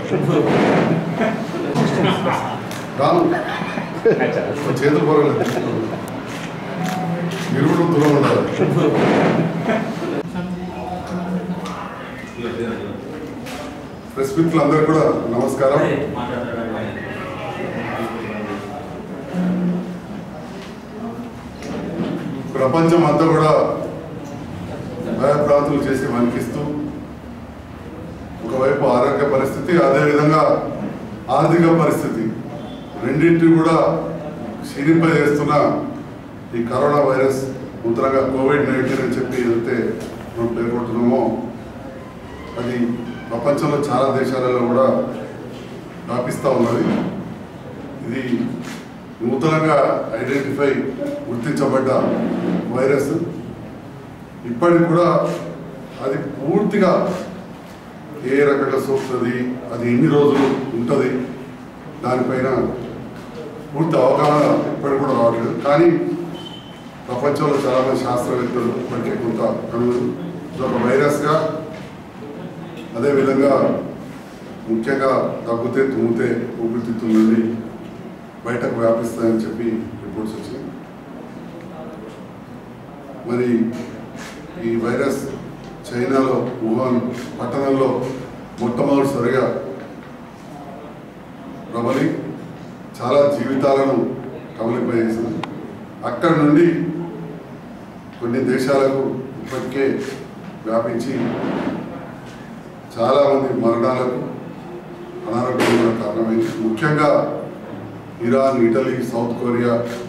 రాను చేతులు పర్వాలేదు మీరు కూడా దూరం ఉండాలి ప్రెస్ మిత్రులందరూ కూడా నమస్కారం ప్రపంచం అంతా కూడా భయప్రాంతులు చేసి వణికిస్తూ ఒకవైపు ఆరోగ్య పరిస్థితి అదేవిధంగా ఆర్థిక పరిస్థితి రెండింటిని కూడా క్షీణింపజేస్తున్న ఈ కరోనా వైరస్ నూతనంగా కోవిడ్ నైన్టీన్ అని చెప్పి ఏదైతే మనం పేర్కొంటున్నామో అది ప్రపంచంలో చాలా దేశాలలో కూడా వ్యాపిస్తూ ఉన్నది ఇది నూతనంగా ఐడెంటిఫై గుర్తించబడ్డ వైరస్ ఇప్పటికి కూడా అది పూర్తిగా ఏ రకంగా సోకుతుంది అది ఎన్ని రోజులు ఉంటుంది దానిపైన పూర్తి అవగాహన ఇప్పటికి కూడా రావట్లేదు కానీ ప్రపంచంలో చాలామంది శాస్త్రవేత్తలు ఇప్పటికే కొంత కనుగొని ఇది ఒక వైరస్గా అదేవిధంగా ముఖ్యంగా తగ్గితే తుమ్మితే ఊపిరితిత్తుల నుండి బయటకు వ్యాపిస్తాయని చెప్పి రిపోర్ట్స్ వచ్చాయి మరి ఈ వైరస్ చైనాలో వుహాన్ పట్టణంలో మొట్టమొదటిసారిగా ప్రబలి చాలా జీవితాలను కబలింపజేసింది అక్కడి నుండి కొన్ని దేశాలకు ఇప్పటికే వ్యాపించి చాలామంది మరణాలకు అనారోగ్యం కూడా కారణమైంది ముఖ్యంగా ఇరాన్ ఇటలీ సౌత్ కొరియా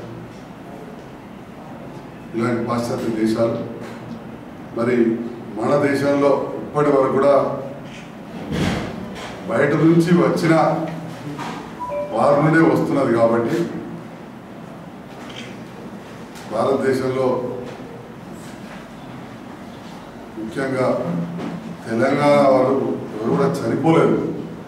ఇలాంటి పాశ్చాత్య దేశాలు మరి మన దేశంలో ఇప్పటి వరకు కూడా బయట నుంచి వచ్చిన వారి నుండే వస్తున్నది కాబట్టి భారతదేశంలో ముఖ్యంగా తెలంగాణ వాళ్ళు ఎవరు కూడా చనిపోలేదు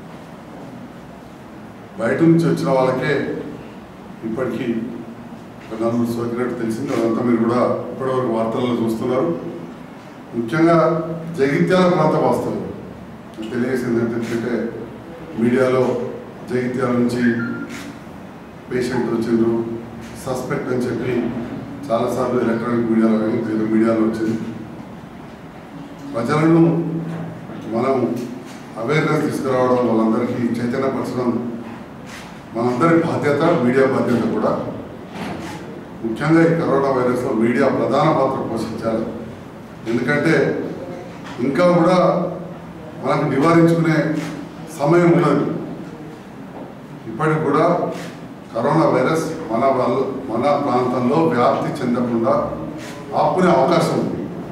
బయట నుంచి వచ్చిన వాళ్ళకే ఇప్పటికీ ఒక నలుగురు సోకినట్టు తెలిసింది అదంతా మీరు కూడా ఇప్పటివరకు వార్తల్లో చూస్తున్నారు ముఖ్యంగా జగిత్యాల ప్రాంత వాస్తవం నాకు తెలియజేసింది ఏంటంటే మీడియాలో జగిత్యాల నుంచి పేషెంట్ వచ్చిండ్రు సస్పెక్ట్ అని చెప్పి చాలాసార్లు ఎలక్ట్రానిక్ మీడియాలో కానీ వివిధ మీడియాలో వచ్చింది ప్రజలను మనం అవేర్నెస్ తీసుకురావడం వాళ్ళందరికీ చైతన్యపరచడం మనందరి బాధ్యత మీడియా బాధ్యత కూడా ముఖ్యంగా ఈ కరోనా వైరస్లో మీడియా ప్రధాన పాత్ర పోషించాలి ఎందుకంటే ఇంకా కూడా మనకు నివారించుకునే సమయం ఉన్నది ఇప్పటికి కూడా కరోనా వైరస్ మన వల్ల మన ప్రాంతంలో వ్యాప్తి చెందకుండా ఆపుకునే అవకాశం ఉంది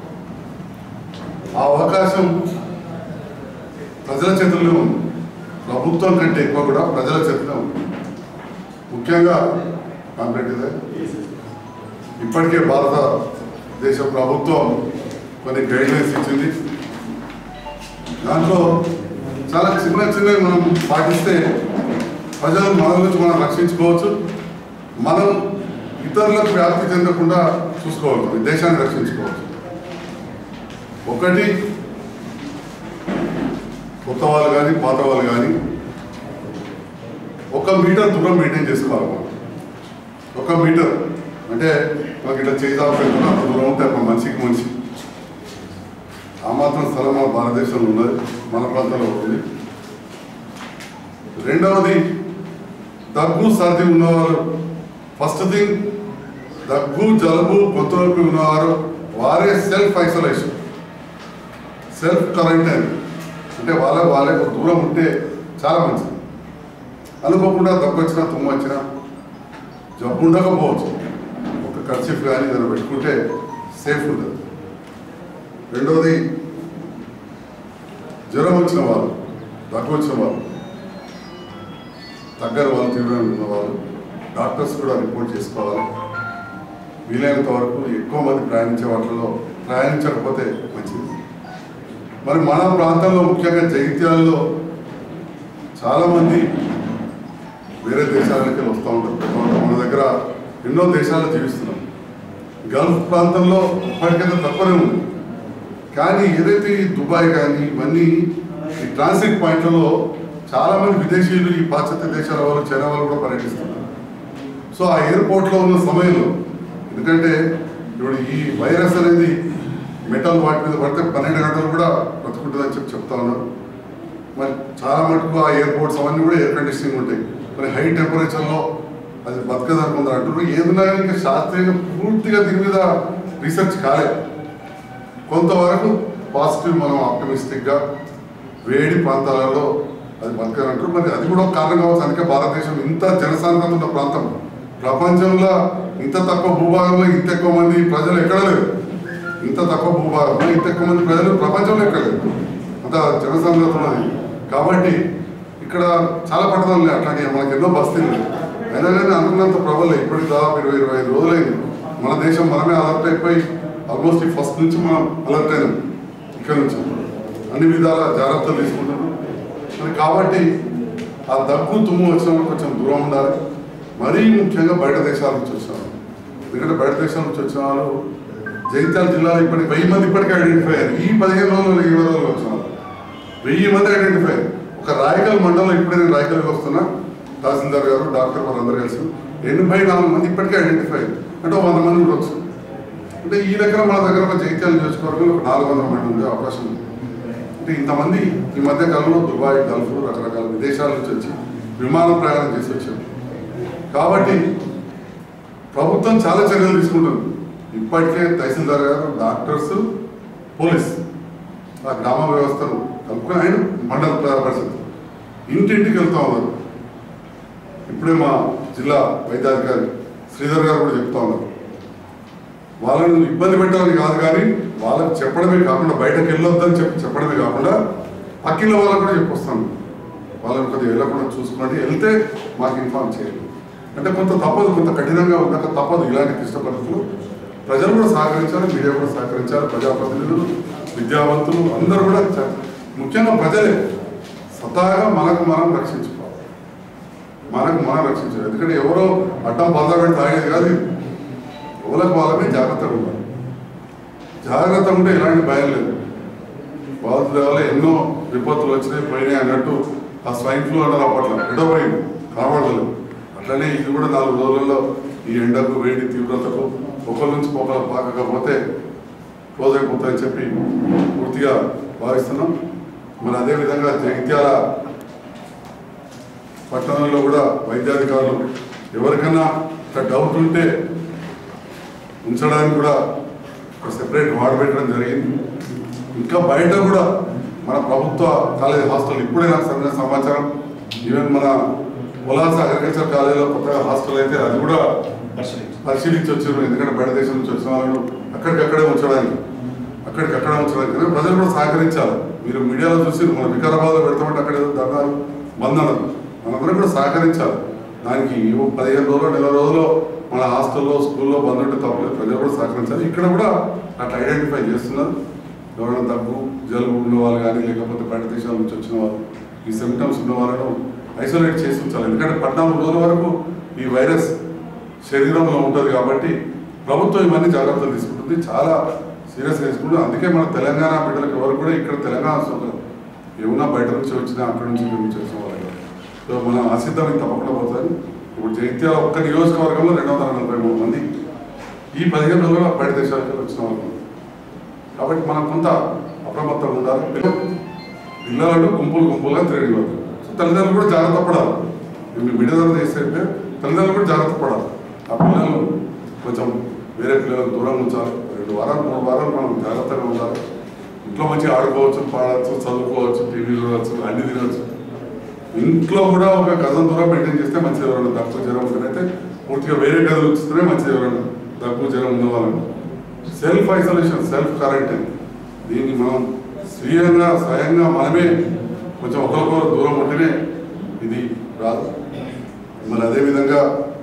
ఆ అవకాశం ప్రజల చేతుల్లో ఉంది ప్రభుత్వం కంటే ఎక్కువ కూడా ప్రజల చేతిలో ఉంది ముఖ్యంగా కాంప్లైంట్ ఇదే ఇప్పటికే భారతదేశ ప్రభుత్వం కొన్ని గైడ్లైన్స్ ఇచ్చింది దాంట్లో చాలా చిన్న చిన్నవి మనం పాటిస్తే ప్రజలు మన నుంచి మనం రక్షించుకోవచ్చు మనం ఇతరులకు వ్యాప్తి చెందకుండా చూసుకోవచ్చు ఈ దేశాన్ని రక్షించుకోవచ్చు ఒకటి కొత్త వాళ్ళు కానీ పాత వాళ్ళు కానీ ఒక మీటర్ దూరం మెయింటైన్ చేసుకోవాలి మనం ఒక మీటర్ అంటే మనకి ఇట్లా చేద్దాం అంత దూరం ఉంటే ఒక మనిషికి మనిషి ఆ మాత్రం స్థలం మన భారతదేశంలో ఉన్నది మన ప్రాంతంలో ఉంది రెండవది దగ్గు సర్ది ఉన్నవారు ఫస్ట్ థింగ్ దగ్గు జలుబు గొంతు నొప్పి ఉన్నవారు వారే సెల్ఫ్ ఐసోలేషన్ సెల్ఫ్ క్వారంటైన్ అంటే వాళ్ళ వాళ్ళే ఒక దూరం ఉంటే చాలా మంచిది అనుకోకుండా దగ్గు వచ్చినా తుమ్ము వచ్చినా జబ్బు ఉండకపోవచ్చు ఒక ఖర్చు కానీ ఏదైనా పెట్టుకుంటే సేఫ్ ఉంటుంది రెండవది జ్వరం వచ్చిన వాళ్ళు దగ్గు వచ్చిన వాళ్ళు తగ్గని వాళ్ళు తీవ్రంగా ఉన్న వాళ్ళు డాక్టర్స్ కూడా రిపోర్ట్ చేసుకోవాలి వీలైనంత వరకు ఎక్కువ మంది ప్రయాణించే వాటిలో ప్రయాణించకపోతే మంచిది మరి మన ప్రాంతంలో ముఖ్యంగా జగిత్యాలలో చాలామంది వేరే దేశాలకి వస్తూ ఉంటారు కొంత మన దగ్గర ఎన్నో దేశాల్లో జీవిస్తున్నాం గల్ఫ్ ప్రాంతంలో ఇప్పటికైతే తక్కువనే ఉంది కానీ ఏదైతే ఈ దుబాయ్ కానీ ఇవన్నీ ఈ ట్రాన్సిట్ పాయింట్లలో చాలా మంది విదేశీయులు ఈ పాశ్చాత్య దేశాల వాళ్ళు చైనా వాళ్ళు కూడా పర్యటిస్తున్నారు సో ఆ ఎయిర్పోర్ట్లో ఉన్న సమయంలో ఎందుకంటే ఇప్పుడు ఈ వైరస్ అనేది మెటల్ వాటి మీద పడితే పన్నెండు గంటలు కూడా బ్రతుకుంటుందని చెప్పి చెప్తా ఉన్నారు మరి చాలా మటుకు ఆ ఎయిర్పోర్ట్స్ అవన్నీ కూడా ఎయిర్ కండిషనింగ్ ఉంటాయి మరి హై టెంపరేచర్లో అది బతకదని కొందరు అంటున్నారు ఏదైనా కానీ ఇంకా శాస్త్రీయంగా పూర్తిగా దీని మీద రీసెర్చ్ కాలేదు కొంతవరకు పాజిటివ్ మనం ఆప్టమిస్టిక్గా వేడి ప్రాంతాలలో అది బతకనంటారు మరి అది కూడా ఒక కారణం కావచ్చు అందుకే భారతదేశం ఇంత జనసాంద్రత ఉన్న ప్రాంతం ప్రపంచంలో ఇంత తక్కువ భూభాగంలో ఇంత ఎక్కువ మంది ప్రజలు ఎక్కడ లేరు ఇంత తక్కువ భూభాగంలో ఇంత ఎక్కువ మంది ప్రజలు ప్రపంచంలో ఎక్కడ లేరు అంత జనసాంద్రత ఉన్నది కాబట్టి ఇక్కడ చాలా పట్టణాలు ఉన్నాయి అట్లాంటి మనకి ఎన్నో బస్తీలు ఉన్నాయి. అయినా కానీ అనుకున్నంత ప్రబలం ఇప్పటికి దాదాపు ఇరవై ఇరవై ఐదు రోజులైంది మన దేశం మనమే అలర్ట్ అయిపోయి ఆల్మోస్ట్ ఈ ఫస్ట్ నుంచి మనం అలర్ట్ అయినాం ఇక్కడ నుంచి అన్ని విధాల జాగ్రత్తలు తీసుకుంటాం మరి కాబట్టి ఆ దగ్గు తుమ్ము వచ్చినప్పుడు కొంచెం దూరం ఉండాలి మరీ ముఖ్యంగా బయట దేశాల నుంచి వచ్చిన వాళ్ళు ఎందుకంటే బయట దేశాల నుంచి వచ్చిన వాళ్ళు జగిత్యాల జిల్లాలో ఇప్పటికి వెయ్యి మంది ఇప్పటికే ఐడెంటిఫై అయ్యారు ఈ పదిహేను రోజులు ఇరవై రోజులు వచ్చిన వాళ్ళు వెయ్యి మంది ఐడెంటిఫై అయ్యారు ఒక రాయకల్ మండలం ఇప్పుడే నేను రాయకల్కి వస్తున్నా తహసీల్దార్ గారు డాక్టర్ వాళ్ళందరూ కలిసి ఎనభై నాలుగు మంది ఇప్పటికే ఐడెంటిఫై అయ్యారు అంటే ఒక వంద మంది ఉండొచ్చు అంటే ఈ దగ్గర మన దగ్గర ఒక జగిత్యాల నియోజకవర్గంలో ఒక నాలుగు వందల మంది ఉండే అవకాశం ఉంది అంటే ఇంతమంది ఈ మధ్య కాలంలో దుబాయ్ గల్ఫ్ రకరకాల విదేశాల నుంచి వచ్చి విమాన ప్రయాణం చేసి వచ్చారు కాబట్టి ప్రభుత్వం చాలా చర్యలు తీసుకుంటుంది ఇప్పటికే తహసీల్దార్ గారు డాక్టర్స్ పోలీస్ ఆ గ్రామ వ్యవస్థను కలుపుకొని ఆయన మండల ప్రధాన పరిషత్ ఇంటింటికి వెళ్తా ఉన్నారు ఇప్పుడే మా జిల్లా వైద్యాధికారి శ్రీధర్ గారు కూడా చెప్తా ఉన్నారు వాళ్ళని ఇబ్బంది పెట్టాలని కాదు కానీ వాళ్ళకి చెప్పడమే కాకుండా బయటకు వెళ్ళొద్దని చెప్పి చెప్పడమే కాకుండా పక్కిన వాళ్ళకు కూడా చెప్పొస్తాను వాళ్ళని కొద్దిగా వెళ్ళకుండా చూసుకోండి వెళ్తే మాకు ఇన్ఫార్మ్ చేయాలి అంటే కొంత తప్పదు కొంత కఠినంగా ఉండక తప్పదు ఇలాంటి క్లిష్ట పరిస్థితులు ప్రజలు కూడా సహకరించాలి మీడియా కూడా సహకరించాలి ప్రజాప్రతినిధులు విద్యావంతులు అందరూ కూడా చ- ముఖ్యంగా ప్రజలే స్వతహాగా మనకు మనం రక్షించుకోవాలి మనకు మనం రక్షించాలి ఎందుకంటే ఎవరో అడ్డం బాధపడి తాగేది కాదు ఇది. ఎవరికి వాళ్ళమే జాగ్రత్తగా ఉండాలి జాగ్రత్త ఉంటే ఎలాంటి భయం లేదు బాధితుల వల్ల ఎన్నో విపత్తులు వచ్చినాయి పోయినాయి అన్నట్టు ఆ స్వైన్ ఫ్లూ అన్నారు అప్పట్లో ఎడబోయింది కనబడలేదు అట్లనే ఇది కూడా నాలుగు రోజులలో ఈ ఎండకు వేడి తీవ్రతకు ఒకరి నుంచి ఒకరు పాకకపోతే క్లోజ్ అయిపోతాయని చెప్పి పూర్తిగా భావిస్తున్నాం మరి అదేవిధంగా జగిత్యాల పట్టణంలో కూడా వైద్యాధికారులు ఎవరికైనా ఇట్లా డౌట్ ఉంటే ఉంచడానికి కూడా ఒక సెపరేట్ వార్డు పెట్టడం జరిగింది ఇంకా బయట కూడా మన ప్రభుత్వ కాలేజ్ హాస్టల్ ఇప్పుడే నాకు సంబంధించిన సమాచారం ఈవెన్ మన ఉల్లాస అగ్రికల్చర్ కాలేజీలో కొత్తగా హాస్టల్ అయితే అది కూడా పరిశీలించి వచ్చారు ఎందుకంటే బయట దేశం నుంచి వచ్చిన వాళ్ళను అక్కడికక్కడే ఉంచడానికి అక్కడికక్కడే ఉంచడానికి కానీ ప్రజలు కూడా సహకరించాలి మీరు మీడియాలో చూసి మన వికారాబాద్లో పెడతామంటే అక్కడ ఏదో దండాలు బంద్ అన్నారు మనందరం కూడా సహకరించాలి దానికి ఓ పదిహేను రోజులు నెల రోజులు మన హాస్టల్లో స్కూల్లో బంద్ ఉంటే తప్పలేదు ప్రజలు కూడా సహకరించాలి ఇక్కడ కూడా అట్లా ఐడెంటిఫై చేస్తున్నారు ఎవరైనా దగ్గు జలుబు ఉన్న వాళ్ళు కానీ లేకపోతే బయట దేశాల నుంచి వచ్చిన వాళ్ళు ఈ సిమ్టమ్స్ ఉన్న వాళ్ళను ఐసోలేట్ చేసి ఉంచాలి ఎందుకంటే పద్నాలుగు రోజుల వరకు ఈ వైరస్ శరీరంలో ఉంటుంది కాబట్టి ప్రభుత్వం ఇవన్నీ జాగ్రత్తలు తీసుకుంటుంది చాలా సీరియస్గా తీసుకుంటుంది అందుకే మన తెలంగాణ బిడ్డలకు ఎవరు కూడా ఇక్కడ తెలంగాణ సోదరులు ఏమన్నా బయట నుంచి వచ్చినా అక్కడి నుంచి ఇక్కడి నుంచి వచ్చిన వాళ్ళు కాదు. సో మనం ఆశిద్దాం ఇది తప్పకుండా పోతుంది ఇప్పుడు జైత్యాల ఒక్క నియోజకవర్గంలో రెండు వందల నలభై మూడు మంది ఈ పదిహేను రోజుల్లో బయట దేశాలకు వచ్చిన వాళ్ళు ఉన్నారు. కాబట్టి మనం కొంత అప్రమత్తంగా ఉండాలి పిల్ల- పిల్లలను గుంపులు గుంపులుగా తిరగలేదు సో తల్లిదండ్రులు కూడా జాగ్రత్త పడాలి మేము విడుదల చేస్తే తల్లిదండ్రులు కూడా జాగ్రత్త పడాలి ఆ పిల్లలు కొంచెం వేరే పిల్లలకు దూరం ఉంచాలి రెండు వారాలు మూడు వారాలు మనం జాగ్రత్తగా ఉండాలి ఇంట్లో మంచిగా ఆడుకోవచ్చు పాడవచ్చు చదువుకోవచ్చు టీవీ చూడవచ్చు అన్ని తినవచ్చు ఇంట్లో కూడా ఒక గజం దూరం మెయింటైన్ చేస్తే మంచిది ఎవరైనా దగ్గు జ్వరం ఉంటేనైతే పూర్తిగా వేరే గదులు ఉంచితేనే మంచిది ఎవరైనా దగ్గు జ్వరం ఉన్న వాళ్ళని సెల్ఫ్ ఐసోలేషన్ సెల్ఫ్ క్వారంటైన్ దీన్ని మనం స్వీయంగా స్వయంగా మనమే కొంచెం ఒకరికొకరు దూరం ఉంటేనే ఇది రాదు మరి అదేవిధంగా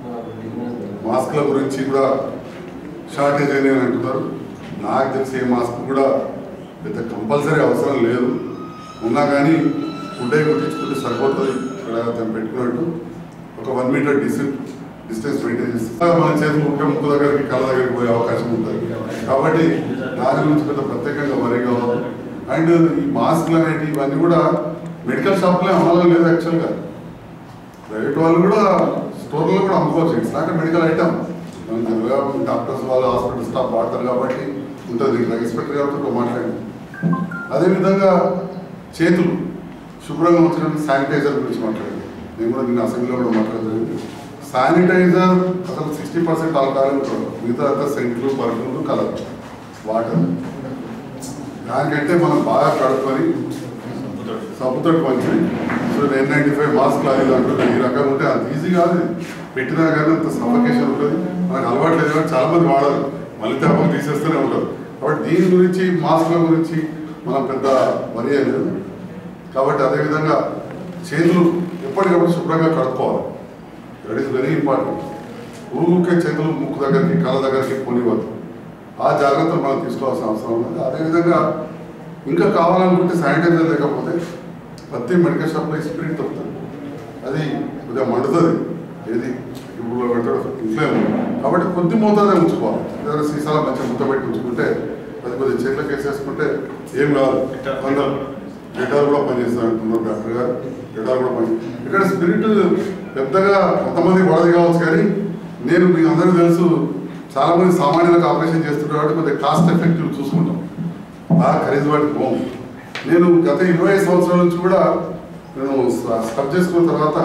మాస్క్ల గురించి కూడా షార్టేజ్ అయినాయి అని అంటున్నారు నాకు తెలిసి ఏ మాస్క్ కూడా పెద్ద కంపల్సరీ అవసరం లేదు ఉన్నా కానీ ఫుడ్ అయి కుట్టించుకుంటే సరిపోతుంది ఇక్కడ దాన్ని పెట్టుకున్నట్టు ఒక one metre distance distance maintain చేస్తే మన చేతులు ఉంటే ముక్కు దగ్గరికి కళ్ళ దగ్గరికి పోయే అవకాశం ఉంటుంది కాబట్టి దాని గురించి పెద్ద ప్రత్యేకంగా వరి కావాలి అండ్ ఈ మాస్క్లు అనేటివి ఇవన్నీ కూడా మెడికల్ షాప్లే అమ్మాలని లేదు యాక్చువల్గా ప్రైవేట్ వాళ్ళు కూడా స్టోర్లో కూడా అమ్ముకోవచ్చు ఇట్స్ నాట్ మెడికల్ ఐటమ్ మనం జనరల్గా డాక్టర్స్ వాళ్ళు హాస్పిటల్ స్టాఫ్ వాడతారు కాబట్టి ఉంటుంది డ్రగ్ ఇన్స్పెక్టర్ గారితో మాట్లాడి అదేవిధంగా చేతులు శుభ్రంగా ఉంచడానికి శానిటైజర్ గురించి మాట్లాడింది నేను కూడా నిన్న అసెంబ్లీలో కూడా మాట్లాడలేదు శానిటైజర్ అసలు సిక్స్టీ పర్సెంట్ ఆల్కహాల్ ఉంటుంది మిగతా అంతా సెంట్లు పర్ఫ్యూమ్లు కలర్ వాటర్ దానికంటే మనం బాగా కడుక్కొని సబ్బుతో మంచిది so N ninety five mask అది అంటుంది ఈ రకంగా ఉంటే అంత ఈజీ కాదు ఇది. పెట్టినా కానీ అంత సఫకేషన్ ఉంటుంది మనకు అలవాటు లేదు కానీ చాలా మంది వాడరు మళ్ళీ తప్పక తీసేస్తూనే ఉంటారు కాబట్టి దీని గురించి మాస్క్ల గురించి మనం పెద్ద వరి లేదు కాబట్టి అదేవిధంగా చేతులు ఎప్పటికప్పుడు శుభ్రంగా కడుక్కోవాలి దట్ ఈస్ వెరీ ఇంపార్టెంట్ ఊరికే చేతులు ముక్కు దగ్గరికి కళ్ళ దగ్గరికి పోనివ్వద్దు ఆ జాగ్రత్తలు మనం తీసుకోవాల్సిన అవసరం ఉంది అదేవిధంగా ఇంకా కావాలనుకుంటే శానిటైజర్ లేకపోతే ప్రతి మెడికల్ షాప్లో స్పిరిట్ దొరుకుతుంది అది కొద్దిగా మండుతుంది ఏది ఇప్పుడు పెట్టడం ఇంట్లో ఉంది. కాబట్టి కొద్ది మోతాదే ఉంచుకోవాలి ఏదైనా సీసాల మంచిగా ముద్ద పెట్టి ఉంచుకుంటే అది కొద్దిగా చేతులకు వేసేసుకుంటే ఏం కాదు కొందరు డేటాలు కూడా పనిచేస్తారు అంటున్నారు డాక్టర్ గారు డేటాలు కూడా పని ఇక్కడ స్పిరిట్ పెద్దగా కొంతమంది వాడది కావచ్చు కానీ నేను మీకు అందరికీ తెలుసు చాలా మంది సామాన్యులకు ఆపరేషన్ చేస్తుంటారు కాబట్టి కొద్దిగా కాస్ట్ ఎఫెక్టివ్ చూసుకుంటాం బాగా ఖరీదు వాటి పోం నేను గత ఇరవై ఐదు సంవత్సరాల నుంచి కూడా నేను స్టబ్ చేసుకున్న తర్వాత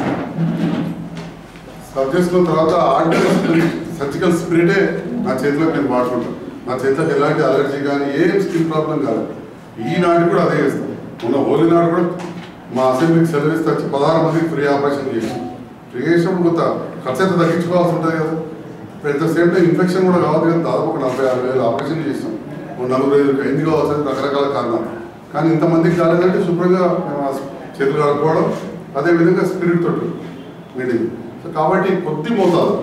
స్టబ్ చేసుకున్న తర్వాత ఆర్టిఫిషియల్ సర్జికల్ స్పిరిటే నా చేతిలోకి నేను వాడుకుంటాను నా చేతిలోకి ఎలాంటి అలర్జీ కానీ ఏం స్కిన్ ప్రాబ్లం కాదు ఈనాడు కూడా అదే చేస్తాను మొన్న హోలీ నాడు కూడా మా అసెంబ్లీకి సెలవు ఇస్తే వచ్చి పదహారు మందికి ఫ్రీ ఆపరేషన్ చేసాం ఫ్రీ చేసినప్పుడు కొంత ఖర్చు అయితే తగ్గించుకోవాల్సి ఉంటుంది కదా పెద్ద సేమ్ టైం ఇన్ఫెక్షన్ కూడా కావాలి కదా దాదాపు ఒక నలభై యాభై వేలు ఆపరేషన్ చేసాం ఓ నలుగురు ఐదుగురికి అయింది కావచ్చు అని రకరకాల కారణాలు కానీ ఇంతమందికి కాలేదంటే శుభ్రంగా మేము ఆ చేతులు కడుక్కోవడం అదేవిధంగా స్పిరిట్ తోటి మీటింగ్ సో కాబట్టి కొద్ది మోతాదు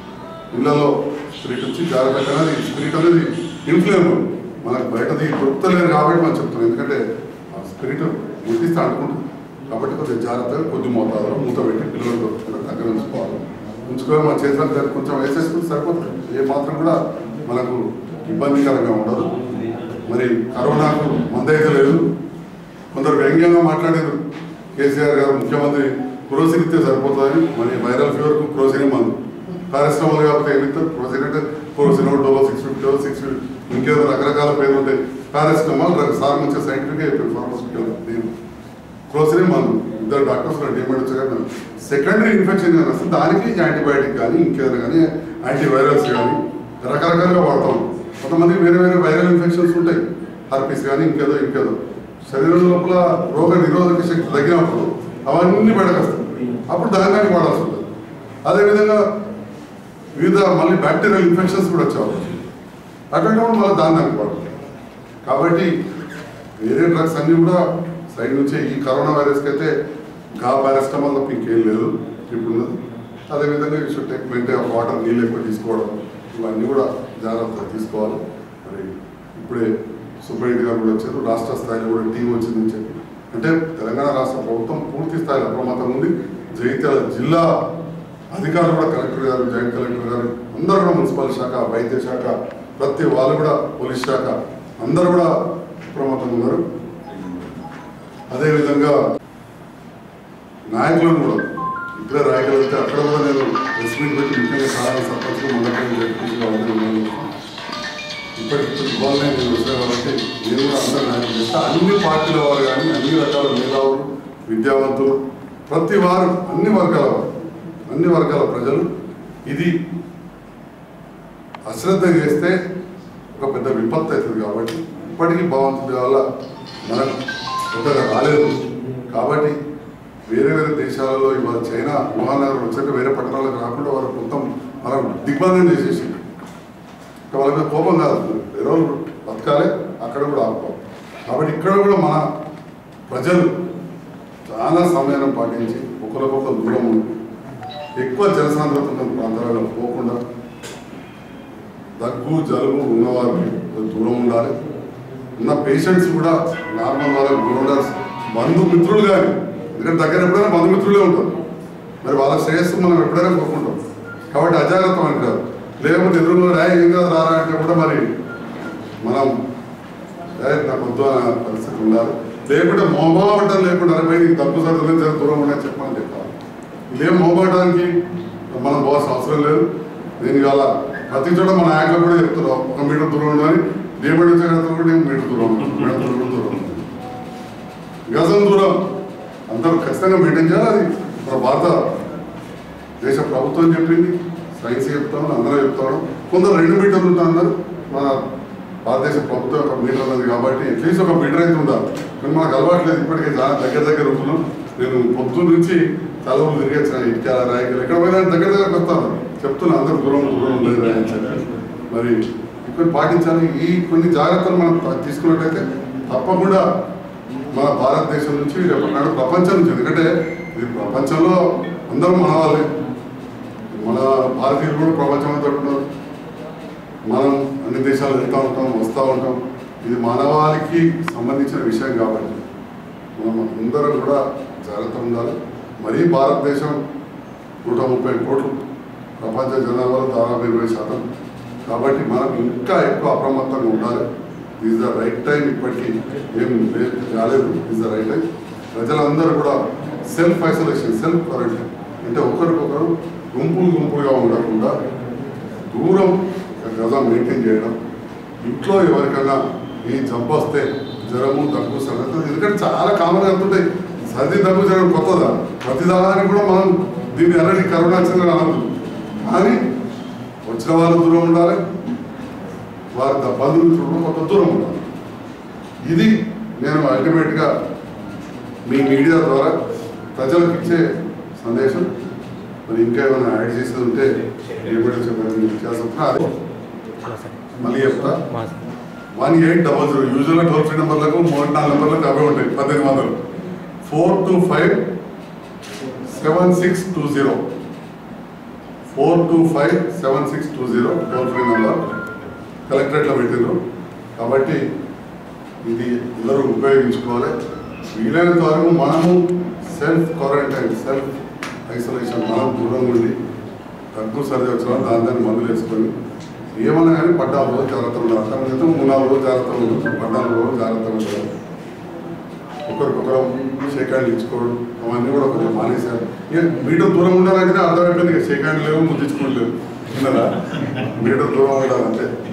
ఇళ్లలో స్పిరిట్ వచ్చి జాగ్రత్త అనేది స్పిరిట్ అనేది ఇన్ఫ్లేమబుల్ మనకు బయటది దొరుకుతలేదు కాబట్టి మనం చెప్తాం ఎందుకంటే ఆ స్పిరిట్ ముట్టిస్తే అనుకుంటుంది కాబట్టి కొద్దిగా జాగ్రత్తగా కొద్ది మోతాదులో మూత పెట్టి పిల్లలు దొరుకుతున్న దగ్గర ఉంచుకోవాలి ఉంచుకొని మన చేతులకు దగ్గర కొంచెం వేసేసుకుంటే సరిపోతుంది ఏ మాత్రం కూడా మనకు ఇబ్బందికరంగా ఉండదు మరి కరోనాకు మందైతే లేదు కొందరు వ్యంగ్యంగా మాట్లాడారు కేసీఆర్ గారు ముఖ్యమంత్రి క్రోసిన్ ఇస్తే సరిపోతుందని మరి వైరల్ ఫీవర్కు క్రోసిన్ మందు పారాసిటమాల్ కాకపోతే ఏమిస్తారు క్రోసిన్ అంటే Crocin Dolo six fifty six ఇంకేదో రకరకాల పేర్లు ఉంటాయి పారాసిటమాల్ సార్ మంచిగా సైంటిఫిక్గా చెప్పారు ఫార్మాసిటికల్ నేను క్రోసిన్ మందు ఇద్దరు డాక్టర్స్ డిమాండ్ వచ్చారు సెకండరీ ఇన్ఫెక్షన్ కానీ వస్తే దానికి యాంటీబయాటిక్ కానీ ఇంకేదైనా కానీ యాంటీవైరల్స్ కానీ రకరకాలుగా వాడతాం కొంతమంది వేరే వేరే వైరల్ ఇన్ఫెక్షన్స్ ఉంటాయి హర్పీస్ కానీ ఇంకేదో ఇంకేదో శరీరం లోపల రోగ నిరోధక శక్తి తగ్గినప్పుడు అవన్నీ బయటకు వస్తాయి అప్పుడు దానికి వాడాల్సి ఉంటుంది అదేవిధంగా వివిధ మళ్ళీ బ్యాక్టీరియల్ ఇన్ఫెక్షన్స్ కూడా వచ్చేవాళ్ళు అటువంటిప్పుడు మళ్ళీ దాన్ని దానికి వాడాలి కాబట్టి వేరే డ్రగ్స్ అన్నీ కూడా సైడ్ నుంచే ఈ కరోనా వైరస్కి అయితే గా పారాసిటమాల్ తప్ప ఇంకేం లేదు ఇప్పుడు ఉన్నది అదేవిధంగా you should take maintain of water నీళ్ళు ఎక్కువ తీసుకోవడం ఇవన్నీ కూడా జాగ్రత్తగా తీసుకోవాలి మరి ఇప్పుడే సుప్రీంటి గారు కూడా వచ్చారు రాష్ట్ర స్థాయిలో కూడా టీం వచ్చిందని చెప్పి అంటే తెలంగాణ రాష్ట్ర ప్రభుత్వం పూర్తి స్థాయిలో అప్రమత్తం ఉంది జగిత్యాల జిల్లా అధికారులు కూడా కలెక్టర్ గారు జాయింట్ కలెక్టర్ గారు అందరూ కూడా మున్సిపల్ శాఖ వైద్య శాఖ ప్రతి వాళ్ళు కూడా పోలీస్ శాఖ అందరూ కూడా అప్రమత్తంగా ఉన్నారు అదేవిధంగా నాయకులను కూడా ఇప్పుడే రాయగలిగితే అక్కడ కూడా నేను ప్రెస్ మీట్ పెట్టి ముఖ్యంగా సాధారణ సర్పంచ్ మండలం జడ్పీసీగా ఉన్నాను ఇప్పటికిప్పుడు ఇవ్వాలనే నేను వచ్చాను కాబట్టి నేను కూడా అందరూ నాయకులు చేస్తా అన్ని పార్టీల వారు కానీ అన్ని రకాల మేధావులు విద్యావంతులు ప్రతి వారు అన్ని వర్గాల వారు అన్ని వర్గాల ప్రజలు ఇది అశ్రద్ధ చేస్తే ఒక పెద్ద విపత్తు అవుతుంది కాబట్టి ఇప్పటికీ భగవంతుడి వల్ల మనకు పెద్దగా రాలేదు కాబట్టి వేరే వేరే దేశాలలో ఇవాళ చైనా వుహాన్ నగరం వచ్చాక వేరే పట్టణాలకు రాకుండా వారు మొత్తం మనం దిగ్బంధం చేసేసి ఇంకా వాళ్ళ మీద కోపం కాదు వేరే వాళ్ళు బతకాలి అక్కడ కూడా ఆపుకోవాలి కాబట్టి ఇక్కడ కూడా మన ప్రజలు చాలా సమయాన్ని పాటించి ఒకరికొకరు దూరం ఉండి ఎక్కువ జనసాంద్రత ఉన్న ప్రాంతాలలో పోకుండా దగ్గు జలుబు ఉన్నవారికి దూరం ఉండాలి ఉన్న పేషెంట్స్ కూడా నార్మల్ వాళ్ళకి దూరం ఉండాలి బంధుమిత్రులు కానీ ఎందుకంటే దగ్గర ఎప్పుడైనా బంధుమిత్రులే ఉంటారు మరి వాళ్ళ శ్రేయస్సు మనం ఎప్పుడైనా కోరుకుంటాం కాబట్టి అజాగ్రత్త అని కాదు లేకపోతే ఎదురులో రాయి ఏం కాదు రారా అంటే కూడా మరి మనం "ఏయ్, నాకు వద్దు అనే పరిస్థితి ఉండాలి లేకుంటే మొహమాటం లేకుండా అరే నీకు తప్పు సర్దులేదు జర దూరం ఉండని చెప్పమని చెప్పాలి ఇదేం మొహమాటానికి మనం పోవాల్సిన అవసరం లేదు నేను ఇవాళ ప్రతి చోట మన నాయకులు కూడా చెప్తున్నాం ఒక మీటర్ దూరం ఉండని దేవుడి వచ్చే కూడా నేను మీటర్ దూరం ఉన్నాను మీటర్ దూరం దూరం ఉన్నాను. గజం దూరం అందరూ ఖచ్చితంగా మెయింటైన్ చేయాలి అది మన భారత దేశ ప్రభుత్వం చెప్పింది సైన్స్ చెప్తాం అందరూ చెప్తాడు కొందరు రెండు మీటర్లు ఉంటా అన్నారు మన భారతదేశ ప్రభుత్వం ఒక మీటర్ ఉన్నది కాబట్టి అట్లీస్ట్ ఒక మీటర్ అయితే ఉండాలి కానీ మనకు అలవాట్లేదు ఇప్పటికే చాలా దగ్గర దగ్గర ఉంటున్నాం నేను పొద్దున్న నుంచి తలవులు తిరిగొచ్చిన ఇటుకాల రాయకలు ఎక్కడ పోయినా దగ్గర దగ్గరకు వస్తాను చెప్తున్నా అందరూ దూరం దూరం ఉండేది రా అని చెప్పి మరి ఇక్కడ పాటించాలి ఈ కొన్ని జాగ్రత్తలు మనం ప- తీసుకున్నట్టయితే తప్పకుండా మన భారతదేశం నుంచి రేపు నాడు ప్రపంచం నుంచి ఎందుకంటే ఇది ప్రపంచంలో అందరూ మన వాళ్ళే మన భారతీయులు కూడా ప్రపంచం అంతా ఉన్నారు మనం అన్ని దేశాలు వెళ్తూ ఉంటాం వస్తూ ఉంటాం ఇది మానవాళికి సంబంధించిన విషయం కాబట్టి మనం అందరం కూడా జాగ్రత్త ఉండాలి మరీ భారతదేశం నూట ముప్పై కోట్లు ప్రపంచ జనాభాలో దాదాపు ఇరవై శాతం కాబట్టి మనం ఇంకా ఎక్కువ అప్రమత్తంగా ఉండాలి ఈజ్ ద రైట్ టైం ఇప్పటికీ ఏం లేదు కాలేదు ఈజ్ ద రైట్ టైం ప్రజలందరూ కూడా సెల్ఫ్ ఐసోలేషన్ సెల్ఫ్ క్వారంటైన్ అంటే ఒకరికొకరు గుంపులు గుంపులుగా ఉండకుండా దూరం ఒక గజం మెయింటైన్ చేయడం ఇంట్లో ఎవరికైనా ఈ జబ్బు వస్తే జ్వరము దగ్గు సగటు ఎందుకంటే చాలా కామన్ అవుతుంటాయి సర్ది దగ్గు జ్వరం కొత్తదా ప్రతిదానికి కూడా మనం దీన్ని ఎలాంటి కరోనా వచ్చిందని అనదు కానీ వచ్చిన వాళ్ళు దూరం ఉండాలి వారి ద- బంధుమిత్రులు కూడా కొంత దూరం ఉండాలి ఇది నేను అల్టిమేట్గా మీ మీడియా ద్వారా ప్రజలకు ఇచ్చే సందేశం మరి ఇంకా ఏమైనా యాడ్ చేసేది ఉంటే ఏమిటో చెప్పారు చేస్తున్నా అదే మళ్ళీ చెప్తా వన్ ఎయిట్ డబల్ జీరో యూజువల్గా టోల్ ఫ్రీ నెంబర్లకు మూడు నాలుగు నెంబర్లకు అవే ఉంటాయి పద్దెనిమిది వందలు four two five seven six two zero four two five seven six two zero toll free number కలెక్టరేట్లో పెట్టిండ్రు కాబట్టి ఇది అందరూ ఉపయోగించుకోవాలి వీలైనంత వరకు మనము సెల్ఫ్ క్వారంటైన్ సెల్ఫ్ ఐసోలేషన్ మనం దూరం ఉండి దగ్గు సర్ది వచ్చిన దాని దాన్ని మందులు వేసుకొని ఏమన్నా కానీ పద్నాలుగు రోజులు జాగ్రత్త ఉండాలి అర్థం చేస్తే మూడు నాలుగు రోజులు జాగ్రత్త ఉంటుంది పద్నాలుగు రోజులు జాగ్రత్త ఉండాలి ఒకరికొకరు షేక్ హ్యాండ్ ఇచ్చుకోవడం అవన్నీ కూడా కొంచెం మానేశారు ఇక మీటర్ దూరం ఉండాలంటే అర్థమైపోయింది ఇక షేక్ హ్యాండ్ లేవు ముద్దించుకోవట్లేదు విన్నారా మీటర్ దూరం ఉండాలంటే